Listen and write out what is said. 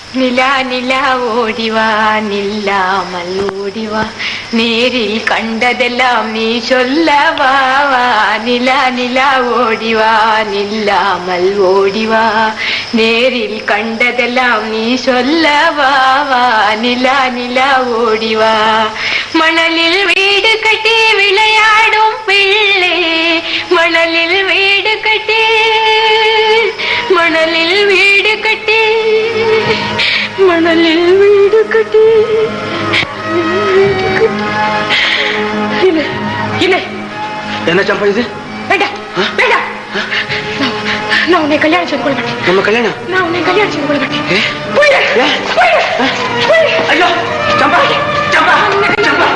നില നില ഓടിവാ നില്ലാമൽ ഓടിവാ നേരിൽ കണ്ടതെല്ലാം നീ ചൊല്ലവാ വാ. നില നില ഓടിവാ നില്ലാമൽ ഓടിവാ നേരിൽ കണ്ടതെല്ലാം നീ ചൊല്ലവാ വാ. നില നില ഓടിവാ മണലിൽ വീട് കെട്ടി വിളയാടും പിള്ളേ മണലിൽ വീട് കെട്ടി മണലിൽ വീട് കെട്ടി മണലിൽ വീട് കെട്ടി இல்லை இல்லை என்ன சம்பா இது வேண்டாம் வேண்டாம் நான் நான் உன்னை கல்யாணம் செய்து கொள்ள மாட்டேன் நம்ம கல்யாணம் நான் உன்னை கல்யாணம் செய்து கொள்ள மாட்டேன் ஏ? போயிடு ஏ? போயிடு போயிடு ஐயோ சம்பா சம்பா சம்பா